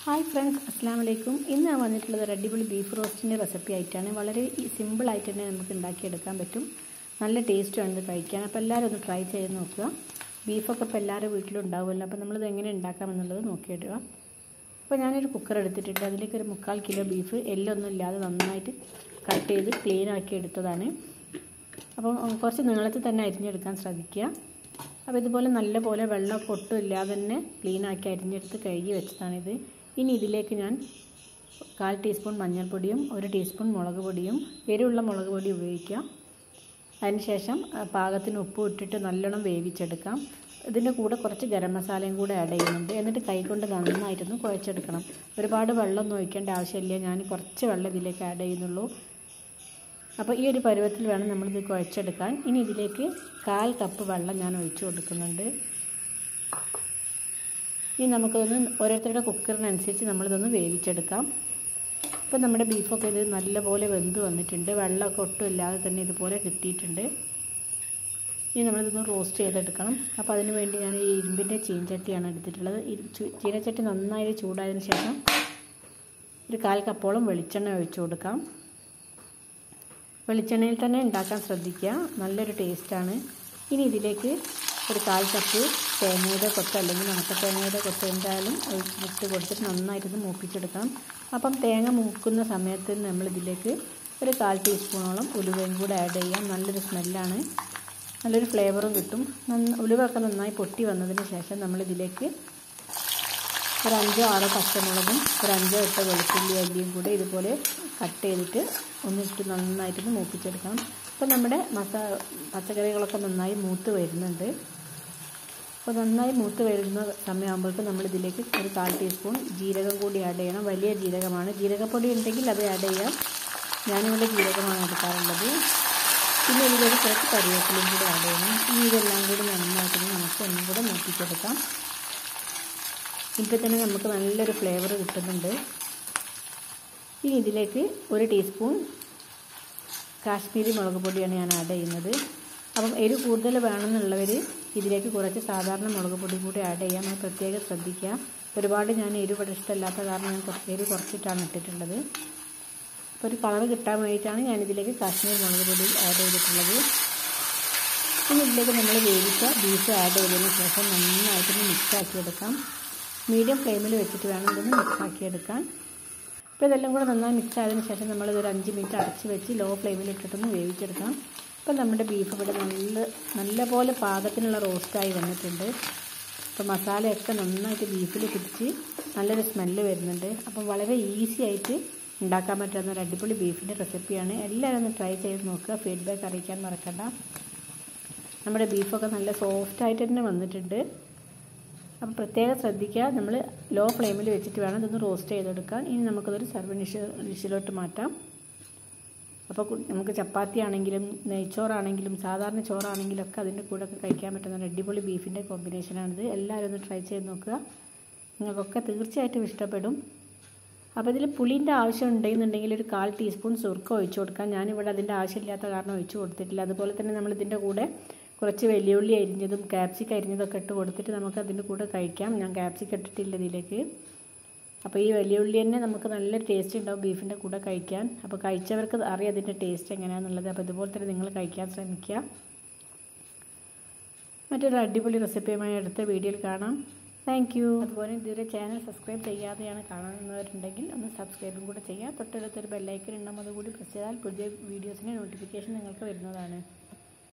hi friends അസ്സാം വലൈക്കും ഇന്ന് ഞാൻ വന്നിട്ടുള്ളത് ഒരു അടിപൊളി ബീഫ് റോസ്റ്റിൻ്റെ റെസിപ്പി ആയിട്ടാണ് വളരെ സിമ്പിളായിട്ട് തന്നെ നമുക്ക് ഉണ്ടാക്കിയെടുക്കാൻ പറ്റും നല്ല ടേസ്റ്റുമാണ് ഇത് കഴിക്കാൻ അപ്പോൾ എല്ലാവരും ഒന്ന് ട്രൈ ചെയ്ത് നോക്കുക ബീഫൊക്കെ ഇപ്പോൾ എല്ലാവരുടെ വീട്ടിലും ഉണ്ടാവുമല്ലോ അപ്പോൾ നമ്മളിത് എങ്ങനെ ഉണ്ടാക്കാമെന്നുള്ളത് നോക്കിയിടുക അപ്പോൾ ഞാനൊരു കുക്കർ എടുത്തിട്ടുണ്ട് അതിലേക്ക് ഒരു മുക്കാൽ കിലോ ബീഫ് എല്ലൊന്നും ഇല്ലാതെ നന്നായിട്ട് കട്ട് ചെയ്ത് ക്ലീൻ ആക്കി എടുത്തതാണ് അപ്പോൾ കുറച്ച് നീളത്തിൽ തന്നെ അരിഞ്ഞെടുക്കാൻ ശ്രദ്ധിക്കുക അപ്പോൾ ഇതുപോലെ നല്ല പോലെ വെള്ളമൊക്കെ ഒട്ടും ഇല്ലാതെ തന്നെ ക്ലീൻ ആക്കി അരിഞ്ഞെടുത്ത് കഴുകി വെച്ചതാണിത് ഇനി ഇതിലേക്ക് ഞാൻ കാൽ ടീസ്പൂൺ മഞ്ഞൾപ്പൊടിയും ഒരു ടീസ്പൂൺ മുളക് പൊടിയും എരിവുള്ള മുളക് പൊടി ഉപയോഗിക്കാം അതിനുശേഷം പാകത്തിന് ഉപ്പ് ഇട്ടിട്ട് നല്ലോണം വേവിച്ചെടുക്കാം ഇതിൻ്റെ കൂടെ കുറച്ച് ഗരം മസാലയും കൂടെ ആഡ് ചെയ്യുന്നുണ്ട് എന്നിട്ട് കൈകൊണ്ട് നന്നായിട്ടൊന്ന് കുഴച്ചെടുക്കണം ഒരുപാട് വെള്ളമൊന്നും ഒഴിക്കേണ്ട ആവശ്യമില്ല ഞാൻ കുറച്ച് വെള്ളം ഇതിലേക്ക് ആഡ് ചെയ്യുന്നുള്ളൂ അപ്പോൾ ഈ ഒരു പരുവത്തിൽ വേണം നമ്മളിത് കുഴച്ചെടുക്കാൻ ഇനി ഇതിലേക്ക് കാൽ കപ്പ് വെള്ളം ഞാൻ ഒഴിച്ചു കൊടുക്കുന്നുണ്ട് ഇനി നമുക്കൊന്ന് ഓരോരുത്തരുടെ കുക്കറിനനുസരിച്ച് നമ്മളിതൊന്ന് വേവിച്ചെടുക്കാം ഇപ്പോൾ നമ്മുടെ ബീഫൊക്കെ ഇത് നല്ലപോലെ വെന്ത് വന്നിട്ടുണ്ട് വെള്ളമൊക്കെ ഒട്ടും ഇല്ലാതെ തന്നെ ഇതുപോലെ കിട്ടിയിട്ടുണ്ട് ഇനി നമ്മളിതൊന്ന് റോസ്റ്റ് ചെയ്തെടുക്കണം അപ്പോൾ അതിന് വേണ്ടി ഞാൻ ഈ ഇരുമ്പിൻ്റെ ചീനച്ചട്ടിയാണ് എടുത്തിട്ടുള്ളത് ചീനച്ചട്ടി നന്നായി ചൂടായതിന് ശേഷം ഒരു കാൽ കപ്പോളം വെളിച്ചെണ്ണ ഒഴിച്ചു കൊടുക്കാം വെളിച്ചെണ്ണയിൽ തന്നെ ഉണ്ടാക്കാൻ ശ്രദ്ധിക്കുക നല്ലൊരു ടേസ്റ്റാണ് ഇനി ഇതിലേക്ക് ഒരു കാൽ കപ്പ് തേങ്ങയുടെ കൊത്ത് അല്ലെങ്കിൽ ഉണക്ക തേങ്ങയുടെ കൊത്ത് എന്തായാലും ഇട്ട് കൊടുത്തിട്ട് നന്നായിട്ടൊന്ന് മൂപ്പിച്ചെടുക്കണം അപ്പം തേങ്ങ മൂക്കുന്ന സമയത്ത് നമ്മളിതിലേക്ക് ഒരു കാൽ ടീസ്പൂണോളം ഉലുവയും കൂടെ ആഡ് ചെയ്യാം നല്ലൊരു സ്മെല്ലാണ് നല്ലൊരു ഫ്ലേവറും കിട്ടും ഉലുവൊക്കെ നന്നായി പൊട്ടി വന്നതിന് ശേഷം നമ്മളിതിലേക്ക് ഒരു അഞ്ചോ ആറോ പച്ചമുളകും ഒരു അഞ്ചോ എട്ടോ വെളുത്തുള്ളി അല്ലിയും കൂടെ ഇതുപോലെ കട്ട് ചെയ്തിട്ട് ഒന്നിട്ട് നന്നായിട്ടൊന്ന് മൂപ്പിച്ചെടുക്കണം അപ്പോൾ നമ്മുടെ മസാ പച്ചക്കറികളൊക്കെ നന്നായി മൂത്ത് വരുന്നുണ്ട് അപ്പോൾ നന്നായി മൂത്ത് വരുന്ന സമയമാകുമ്പോഴേക്കും നമ്മളിതിലേക്ക് ഒരു കാൽ ടീസ്പൂൺ ജീരകം കൂടി ആഡ് ചെയ്യണം വലിയ ജീരകമാണ് ജീരകപ്പൊടി ഉണ്ടെങ്കിൽ അത് ആഡ് ചെയ്യാം ഞാനിവിടെ ജീരകമാണ് എടുക്കാറുള്ളത് പിന്നെ ഇതിലേക്ക് കുറച്ച് കറിവേപ്പിലയും കൂടി ആഡ് ചെയ്യണം ഇനി ഇതെല്ലാം കൂടി നന്നായിട്ട് നമുക്ക് ഒന്നും കൂടെ മൂപ്പിച്ചെടുക്കാം ഇപ്പോൾ തന്നെ നമുക്ക് നല്ലൊരു ഫ്ലേവർ കിട്ടുന്നുണ്ട് ഇനി ഇതിലേക്ക് ഒരു ടീസ്പൂൺ കാശ്മീരി മുളക് പൊടിയാണ് ഞാൻ ആഡ് ചെയ്യുന്നത് അപ്പം എരിവ് കൂടുതൽ വേണമെന്നുള്ളവർ ഇതിലേക്ക് കുറച്ച് സാധാരണ മുളക് പൊടി കൂടി ആഡ് ചെയ്യാം അത് പ്രത്യേകം ശ്രദ്ധിക്കുക ഒരുപാട് ഞാൻ എരിവ് ഇഷ്ടമില്ലാത്ത കാരണം ഞാൻ കുറച്ച് എരിവ് കുറച്ചിട്ടാണ് ഇട്ടിട്ടുള്ളത് അപ്പോൾ ഒരു കളർ കിട്ടാൻ വേണ്ടിയിട്ടാണ് ഞാൻ ഇതിലേക്ക് കാശ്മീർ മുളക് പൊടി ആഡ് ചെയ്തിട്ടുള്ളത് ഇനി ഇതിലേക്ക് നമ്മൾ വേവിച്ച ബീഫ് ആഡ് ചെയ്തതിന് ശേഷം നന്നായിട്ടൊന്ന് മിക്സാക്കി എടുക്കാം മീഡിയം ഫ്ലെയിമിൽ വെച്ചിട്ട് വേണം ഇതൊന്ന് മിക്സാക്കി എടുക്കാൻ അപ്പോൾ ഇതെല്ലാം കൂടെ നന്നായി മിക്സ് ആയതിനു ശേഷം നമ്മളിതൊരു അഞ്ച് മിനിറ്റ് അടച്ച് വെച്ച് ലോ ഫ്ലെയിമിൽ ഇട്ടിട്ടൊന്ന് വേവിച്ചെടുക്കാം അപ്പോൾ നമ്മുടെ ബീഫ് ഇവിടെ നല്ല നല്ലപോലെ പാകത്തിനുള്ള റോസ്റ്റായി വന്നിട്ടുണ്ട് അപ്പോൾ മസാലയൊക്കെ നന്നായിട്ട് ബീഫിൽ പിടിച്ച് നല്ലൊരു സ്മെല്ല് വരുന്നുണ്ട് അപ്പോൾ വളരെ ഈസി ആയിട്ട് ഉണ്ടാക്കാൻ പറ്റുന്ന ഒരു അടിപൊളി ബീഫിൻ്റെ റെസിപ്പിയാണ് എല്ലാവരും ഒന്ന് ട്രൈ ചെയ്ത് നോക്കുക ഫീഡ്ബാക്ക് അറിയിക്കാൻ മറക്കണ്ട നമ്മുടെ ബീഫൊക്കെ നല്ല സോഫ്റ്റായിട്ട് തന്നെ വന്നിട്ടുണ്ട് അപ്പം പ്രത്യേകം ശ്രദ്ധിക്കുക നമ്മൾ ലോ ഫ്ലെയിമിൽ വെച്ചിട്ട് വേണം ഇതൊന്ന് റോസ്റ്റ് ചെയ്തെടുക്കാൻ ഇനി നമുക്കതൊരു സർവ് ഡിഷ് ഡിഷിലോട്ട് മാറ്റാം അപ്പോൾ നമുക്ക് ചപ്പാത്തി ആണെങ്കിലും നെയ്ച്ചോറാണെങ്കിലും സാധാരണ ചോറാണെങ്കിലും ഒക്കെ അതിൻ്റെ കൂടെ ഒക്കെ കഴിക്കാൻ പറ്റുന്ന ഒരു അടിപൊളി ബീഫിൻ്റെ കോമ്പിനേഷനാണിത് എല്ലാവരും ഒന്ന് ട്രൈ ചെയ്ത് നോക്കുക നിങ്ങൾക്കൊക്കെ തീർച്ചയായിട്ടും ഇഷ്ടപ്പെടും അപ്പോൾ ഇതിൽ പുളിൻ്റെ ആവശ്യം ഉണ്ടെന്നുണ്ടെങ്കിൽ ഒരു കാൽ ടീസ്പൂൺ സുർക്ക ഒഴിച്ചു കൊടുക്കാം ഞാനിവിടെ അതിൻ്റെ ആവശ്യമില്ലാത്ത കാരണം ഒഴിച്ചു കൊടുത്തിട്ടില്ല അതുപോലെ തന്നെ നമ്മൾ ഇതിൻ്റെ കൂടെ കുറച്ച് വെല്ലുള്ളി അരിഞ്ഞതും ക്യാപ്സിക്ക അരിഞ്ഞതൊക്കെ ഇട്ട് കൊടുത്തിട്ട് നമുക്ക് അതിൻ്റെ കൂടെ കഴിക്കാം ഞാൻ ക്യാപ്സിക്ക ഇട്ടിട്ടില്ല ഇതിലേക്ക് അപ്പോൾ ഈ വെല്ലുള്ളി തന്നെ നമുക്ക് നല്ല ടേസ്റ്റ് ഉണ്ടാവും ബീഫിൻ്റെ കൂടെ കഴിക്കാൻ അപ്പോൾ കഴിച്ചവർക്ക് അറിയാം അതിൻ്റെ ടേസ്റ്റ് എങ്ങനെയാണെന്നുള്ളത് അപ്പോൾ ഇതുപോലെ തന്നെ നിങ്ങൾ കഴിക്കാൻ ശ്രമിക്കുക മറ്റൊരു അടിപൊളി റെസിപ്പിയുമായി അടുത്ത വീഡിയോയിൽ കാണാം താങ്ക് യു അതുപോലെ ഇതുവരെ ചാനൽ സബ്സ്ക്രൈബ് ചെയ്യാതെയാണ് കാണുന്നവരുണ്ടെങ്കിൽ ഒന്ന് സബ്സ്ക്രൈബും കൂടെ ചെയ്യുക തൊട്ടടുത്തൊരു ബെല്ലൈക്കൻ ഉണ്ടാകും അതുകൂടി പ്രസ് ചെയ്താൽ പുതിയ വീഡിയോസിൻ്റെ നോട്ടിഫിക്കേഷൻ നിങ്ങൾക്ക് വരുന്നതാണ്